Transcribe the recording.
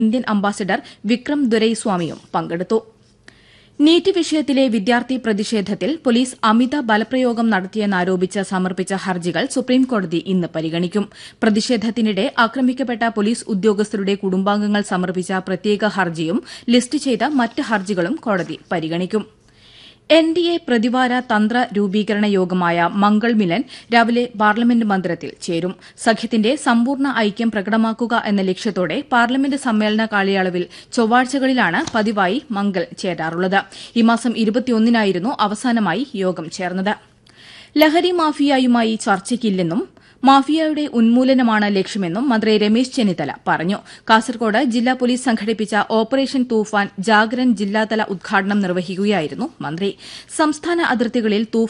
Indian ambassador Vikram ദുരൈസ്വാമിയും പങ്കെടുത്തു NEET വിഷയത്തിലെ വിദ്യാർത്ഥി പ്രതിഷേധത്തിൽ പോലീസ് അമിത ബലപ്രയോഗം നടത്തിയെന്നാരോപിച്ച് സമർപ്പിച്ച ഹർജികൾ സുപ്രീംകോടതി ഇന്ന് പരിഗണിക്കും പ്രതിഷേധത്തിനിടെ ആക്രമിക്കപ്പെട്ട പോലീസ് ഉദ്യോഗസ്ഥരുടെ കുടുംബാംഗങ്ങൾ സമർപ്പിച്ച പ്രത്യേക ഹർജിയും ലിസ്റ്റ് ചെയ്ത മറ്റ് ഹർജികളും കോടതി പരിഗണിക്കും എൻ ഡി എ പ്രതിവാര തന്ത്ര രൂപീകരണ യോഗമായ മംഗൾ മിലൻ രാവിലെ പാർലമെന്റ് മന്ദിരത്തിൽ ചേരും സഖ്യത്തിന്റെ സമ്പൂർണ്ണ ഐക്യം പ്രകടമാക്കുക എന്ന ലക്ഷ്യത്തോടെ പാർലമെന്റ് സമ്മേളന കാലയളവിൽ ചൊവ്വാഴ്ചകളിലാണ് പതിവായി മംഗൾ ചേരാറുള്ളത് ഈ മാസം ഇരുപത്തിയൊന്നിനായിരുന്നു അവസാനമായി യോഗം ചേർന്നത് ലഹരി മാഫിയയുമായി ചർച്ചയ്ക്കില്ലെന്നും മാഫിയയുടെ ഉന്മൂലനമാണ് ലക്ഷ്യമെന്നും മന്ത്രി രമേശ് ചെന്നിത്തല പറഞ്ഞു കാസർകോട് ജില്ലാ പോലീസ് സംഘടിപ്പിച്ച ഓപ്പറേഷൻ തൂഫാൻ ജാഗരൻ ജില്ലാതല ഉദ്ഘാടനം നിർവഹിക്കുകയായിരുന്നു മന്ത്രി സംസ്ഥാന അതിർത്തികളിൽ